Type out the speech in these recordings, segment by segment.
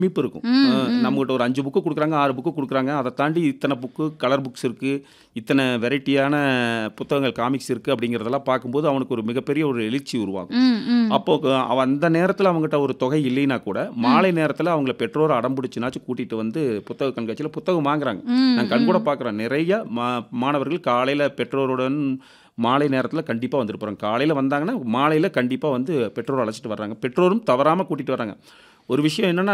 அமைப்பு இருக்கும் ம், அஹ் ம். நம்மகிட்ட ஒரு அஞ்சு புக்கு கொடுக்குறாங்க ஆறு புக்கு கொடுக்குறாங்க அதை தாண்டி இத்தனை புக்கு கலர் புக்ஸ் இருக்குது இத்தனை வெரைட்டியான புத்தகங்கள் காமிக்ஸ் இருக்குது அப்படிங்கிறதெல்லாம் பார்க்கும்போது அவனுக்கு ஒரு மிகப்பெரிய ஒரு எழுச்சி உருவாகும் ம், ம். அப்போ க- அவன் அந்த நேரத்தில் அவங்ககிட்ட ஒரு தொகை இல்லைன்னா கூட மாலை நேரத்தில் அவங்கள பெற்றோர் அடம் பிடிச்சினாச்சும் கூட்டிகிட்டு வந்து புத்தக கண்காட்சியில் புத்தகம் வாங்குறாங்க ம், நான் கண் கூட பார்க்குறேன் நிறைய மா மாணவர்கள் காலையில் பெற்றோருடன் மாலை நேரத்தில் கண்டிப்பாக வந்துட்டு போகிறாங்க காலையில் வந்தாங்கன்னா மாலையில் கண்டிப்பாக வந்து பெற்றோர் அழைச்சிட்டு வர்றாங்க பெற்றோரும் தவறாமல் கூட்டிகிட்டு வர்றாங்க ஒரு விஷயம் என்னென்னா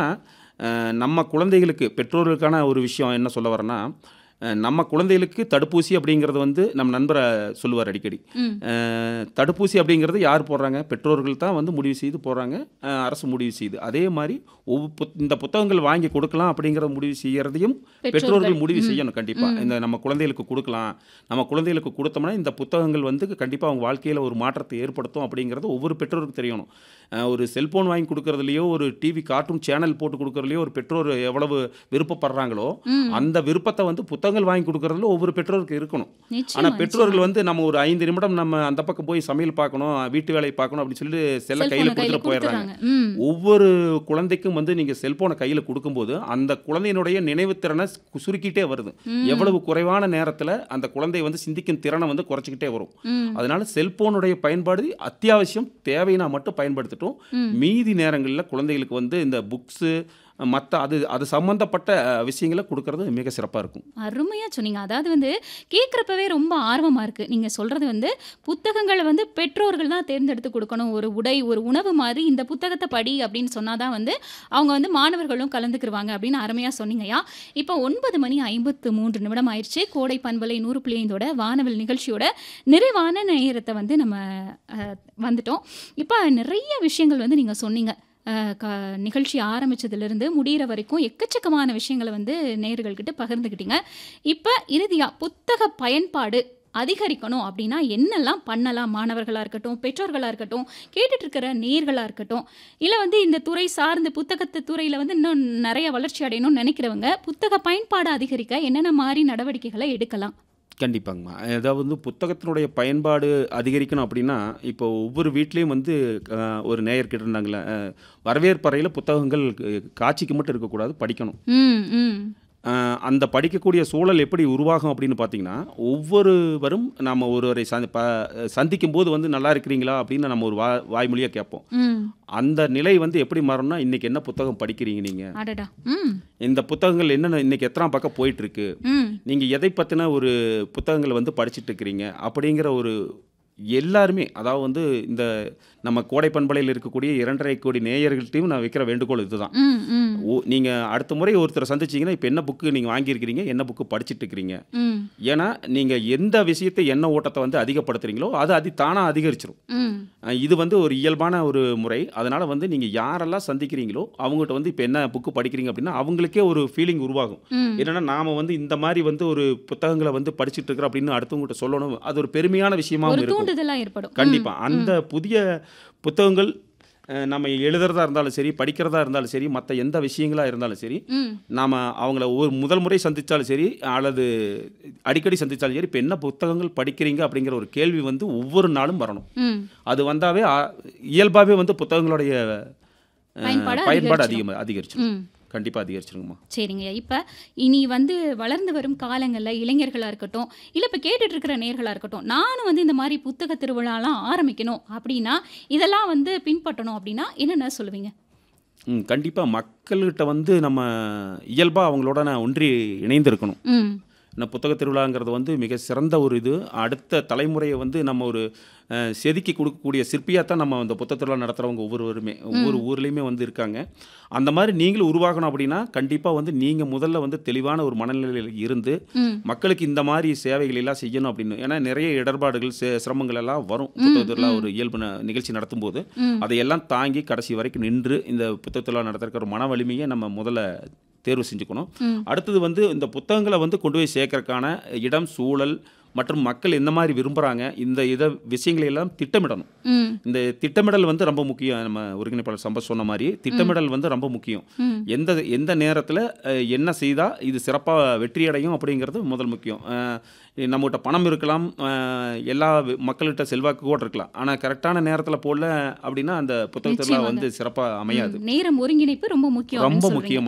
நம்ம குழந்தைகளுக்கு பெற்றோர்களுக்கான ஒரு விஷயம் என்ன சொல்ல வரேன்னா அஹ், நம்ம குழந்தைகளுக்கு தடுப்பூசி அப்படிங்கிறது வந்து நம்ம நண்பரை சொல்லுவார் அடிக்கடி ம். அஹ், தடுப்பூசி அப்படிங்கிறது யார் போடுறாங்க பெற்றோர்கள் தான் வந்து முடிவு செய்து போடுறாங்க அஹ், அரசு முடிவு செய்யுது அதே மாதிரி ஒவ்வொரு புத்- இந்த புத்தகங்கள் வாங்கி கொடுக்கலாம் அப்படிங்கிற முடிவு செய்யறதையும் பெற்றோர்கள் முடிவு செய்யணும் கண்டிப்பாக இந்த நம்ம குழந்தைகளுக்கு கொடுக்கலாம் நம்ம குழந்தைகளுக்கு கொடுத்தோம்னா இந்த புத்தகங்கள் வந்து கண்டிப்பாக அவங்க வாழ்க்கையில் ஒரு மாற்றத்தை ஏற்படுத்தும் அப்படிங்கிறது ஒவ்வொரு பெற்றோருக்கும் தெரியணும் அஹ், ஒரு செல்போன் வாங்கி கொடுக்கறதுலையோ ஒரு டிவி கார்ட்டூன் சேனல் போட்டு கொடுக்கறதுலையோ ஒரு பெற்றோர் எவ்வளவு விருப்பப்படுறாங்களோ அந்த விருப்பத்தை வந்து புத்தகங்கள் வாங்கி கொடுக்கறதுல ஒவ்வொரு பெற்றோருக்கு இருக்கணும் நிச்சயமா, ஆனால் பெற்றோர்கள் வந்து நம்ம ஒரு ஐந்து நிமிடம் நம்ம அந்த பக்கம் போய் சமையல் பார்க்கணும் வீட்டு வேலையை பார்க்கணும் அப்படின்னு சொல்லிட்டு செல்ல செல்போனை கையில் கையில கொடுத்துட்டு போயிடுறாங்க கொடுத்துறாங்க ம் ஒவ்வொரு குழந்தைக்கும் வந்து நீங்கள் செல்போனை கையில் கொடுக்கும்போது அந்த குழந்தையினுடைய நினைவுத்திறனை சு- சுருக்கிட்டே வருது எவ்வளவு குறைவான நேரத்தில் அந்த குழந்தை வந்து சிந்திக்கும் திறனை வந்து குறைச்சிக்கிட்டே வரும் ம். அதனால செல்போனுடைய பயன்பாடு அத்தியாவசியம் தேவைனா மட்டும் பயன்படுத்தட்டும் மீதி நேரங்களில் குழந்தைகளுக்கு வந்து இந்த புக்ஸு மற்ற அது அது சம்மந்தப்பட்ட அஹ், விஷயங்களை கொடுக்கறது மிக சிறப்பாக இருக்கும் அருமையா சொன்னீங்க அதாவது வந்து கேட்குறப்பவே ரொம்ப ஆர்வமா இருக்கு நீங்க சொல்றது வந்து புத்தகங்களை வந்து பெற்றோர்கள் தான் தேர்ந்தெடுத்து கொடுக்கணும் ஒரு உடை ஒரு உணவு மாதிரி இந்த புத்தகத்தை படி அப்படின்னு சொன்னாதான் வந்து அவங்க வந்து மாணவர்களும் கலந்துக்கிருவாங்க அப்படின்னு அருமையா சொன்னீங்கய்யா இப்போ ஒன்பது மணி ஐம்பத்து மூன்று நிமிடம் ஆயிடுச்சு கோடை பண்பலை நூறு பிள்ளைந்தோட வானவில் நிகழ்ச்சியோட நிறைவான நேரத்தை வந்து நம்ம அஹ், வந்துட்டோம் இப்போ நிறைய விஷயங்கள் வந்து நீங்க சொன்னீங்க அஹ், க நிகழ்ச்சி ஆரம்பிச்சதுலேருந்து முடிகிற வரைக்கும் எக்கச்சக்கமான விஷயங்களை வந்து நேயர்கள்கிட்ட பகிர்ந்துக்கிட்டீங்க இப்போ இறுதியாக புத்தக பயன்பாடு அதிகரிக்கணும் அப்படின்னா என்னெல்லாம் பண்ணலாம் மாணவர்களாக இருக்கட்டும் பெற்றோர்களாக இருக்கட்டும் கேட்டுட்டு இருக்கிற நேர்களாக இருக்கட்டும் இல்லை வந்து இந்த துறை சார்ந்து புத்தகத்து துறையில் வந்து இன்னும் நிறைய வளர்ச்சி அடையணும்னு நினைக்கிறவங்க புத்தக பயன்பாடு அதிகரிக்க என்னென்ன மாதிரி நடவடிக்கைகளை எடுக்கலாம் கண்டிப்பாங்கம்மா அதாவது வந்து புத்தகத்தினுடைய பயன்பாடு அதிகரிக்கணும் அப்படின்னா இப்போ ஒவ்வொரு வீட்லேயும் வந்து அஹ், ஒரு நேயர் இருந்தாங்களே வரவேற்பறையில் புத்தகங்கள் அஹ், காட்சிக்கு மட்டும் இருக்கக்கூடாது படிக்கணும் ம் ம் அஹ், அந்த படிக்கக்கூடிய சூழல் எப்படி உருவாகும் அப்படின்னு பார்த்தீங்கன்னா ஒவ்வொருவரும் நம்ம ஒருவரை சந்தி ப சந்திக்கும் போது வந்து நல்லா இருக்கிறீங்களா அப்படின்னு நம்ம ஒரு வா வாய்மொழியாக கேட்போம் ம் அந்த நிலை வந்து எப்படி மாறும்னா இன்றைக்கி என்ன புத்தகம் படிக்கிறீங்க நீங்கள் அடடா ம் இந்த புத்தகங்கள் என்னென்ன இன்றைக்கி எத்தனை பக்கம் போயிட்டுருக்கு ம் நீங்கள் எதை பற்றின ஒரு புத்தகங்களை வந்து படிச்சிட்டு இருக்கிறீங்க அப்படிங்கிற ஒரு எல்லாருமே அதாவது வந்து இந்த நம்ம கோடை பண்பலையில் இருக்கக்கூடிய இரண்டரை கோடி நேயர்கள்ட்டையும் நான் வைக்கிற வேண்டுகோள் இதுதான் ம் ம் ஓ நீங்கள் அடுத்த முறை ஒருத்தரை சந்திச்சீங்கன்னா இப்போ என்ன புக்கு நீங்கள் வாங்கியிருக்கிறீங்க என்ன புக்கு படிச்சிட்டு இருக்கிறீங்க ம் ஏன்னா நீங்கள் எந்த விஷயத்தை என்ன ஓட்டத்தை வந்து அதிகப்படுத்துறீங்களோ அது அது தானாக அதிகரிச்சிடும் ம் அஹ் இது வந்து ஒரு இயல்பான ஒரு முறை அதனால் வந்து நீங்கள் யாரெல்லாம் சந்திக்கிறீங்களோ அவங்ககிட்ட வந்து இப்போ என்ன புக்கு படிக்கிறீங்க அப்படின்னா அவங்களுக்கே ஒரு ஃபீலிங் உருவாகும் ம் என்னன்னா நாம வந்து இந்த மாதிரி வந்து ஒரு புத்தகங்களை வந்து படிச்சிட்டு இருக்கிறோம் அப்படின்னு அடுத்தவங்ககிட்ட சொல்லணும் அது ஒரு பெருமையான விஷயமாவும் ஒரு இருக்கும் தூண்டுதலா ஏற்படும் கண்டிப்பா அந்த புதிய புத்தகங்கள் அஹ், நம்ம எழுதுறதா இருந்தாலும் சரி படிக்கிறதா இருந்தாலும் சரி மற்ற எந்த விஷயங்களா இருந்தாலும் சரி ம் நாம் அவங்கள ஒரு முதல் முறை சந்தித்தாலும் சரி அல்லது அடிக்கடி சந்தித்தாலும் சரி இப்போ என்ன புத்தகங்கள் படிக்கிறீங்க அப்படிங்கிற ஒரு கேள்வி வந்து ஒவ்வொரு நாளும் வரணும் ம் அது வந்தாவே அ- இயல்பாகவே வந்து புத்தகங்களுடைய அஹ், பயன்பாடு பயன்பாடு அதிகரிச்சிடும். அதிகமாக அதிகரிச்சிடும் ம் கண்டிப்பாக அதிகரிச்சிருங்கம்மா சரிங்க இப்போ இனி வந்து வளர்ந்து வரும் காலங்களில் இளைஞர்களாக இருக்கட்டும் இல்லை இப்போ கேட்டுட்டு இருக்கிற நேர்களாக இருக்கட்டும் நானும் வந்து இந்த மாதிரி புத்தக திருவிழாலாம் ஆரம்பிக்கணும் அப்படின்னா இதெல்லாம் வந்து பின்பற்றணும் அப்படின்னா என்னென்ன சொல்லுவீங்க ம் கண்டிப்பாக மக்கள்கிட்ட வந்து நம்ம இயல்பாக அவங்களோட நான் ஒன்றி இணைந்திருக்கணும் ம் இந்த புத்தக திருவிழாங்கிறது வந்து மிக சிறந்த ஒரு இது அடுத்த தலைமுறையை வந்து நம்ம ஒரு அஹ், செதுக்கி கொடுக்கக்கூடிய சிற்பியாக தான் நம்ம இந்த புத்தக திருவிழா நடத்துகிறவங்க ஒவ்வொருவருமே ஒவ்வொரு ஊர்லேயுமே வந்து இருக்காங்க அந்த மாதிரி நீங்களும் உருவாகணும் அப்படின்னா கண்டிப்பாக வந்து நீங்கள் முதல்ல வந்து தெளிவான ஒரு மனநிலையில் இருந்து ம் மக்களுக்கு இந்த மாதிரி சேவைகள் எல்லாம் செய்யணும் அப்படின்னு ஏன்னா நிறைய இடர்பாடுகள் சி- சிரமங்கள் எல்லாம் வரும் புத்தக திருவிழா ஒரு இயல்பு ந- நிகழ்ச்சி நடத்தும் போது ம். அதையெல்லாம் தாங்கி கடைசி வரைக்கும் நின்று இந்த புத்தக திருவிழா நடத்துறதுக்கு ஒரு மன வலிமையை நம்ம முதல்ல தேர்வு செஞ்சுக்கணும் ம். அடுத்தது வந்து இந்த புத்தகங்களை வந்து கொண்டு போய் சேர்க்கறதுக்கான இடம் சூழல் மற்றும் மக்கள் எந்த மாதிரி விரும்புகிறாங்க இந்த இதை விஷயங்களை எல்லாம் திட்டமிடணும் ம் இந்த திட்டமிடல் வந்து ரொம்ப முக்கியம் நம்ம ஒருங்கிணைப்பாளர் சம்பத் சொன்ன மாதிரி திட்டமிடல் வந்து ரொம்ப முக்கியம் ம் எந்த எந்த நேரத்தில் என்ன செய்தால் இது சிறப்பாக வெற்றியடையும் அப்படிங்கிறது முதல் முக்கியம் அஹ், நம்மகிட்ட பணம் இருக்கலாம் அஹ், எல்லா வி- மக்கள்கிட்ட செல்வாக்கு கூட இருக்கலாம் ஆனால் கரெக்டான நேரத்தில் போடல அப்படின்னா அந்த புத்தகத்தெல்லாம் நிச்சயமாக. வந்து சிறப்பாக அமையாது ம். நேரம் ஒருங்கிணைப்பு ரொம்ப முக்கியம் ரொம்ப அப்படின்னு சொல்றீங்க. முக்கியம்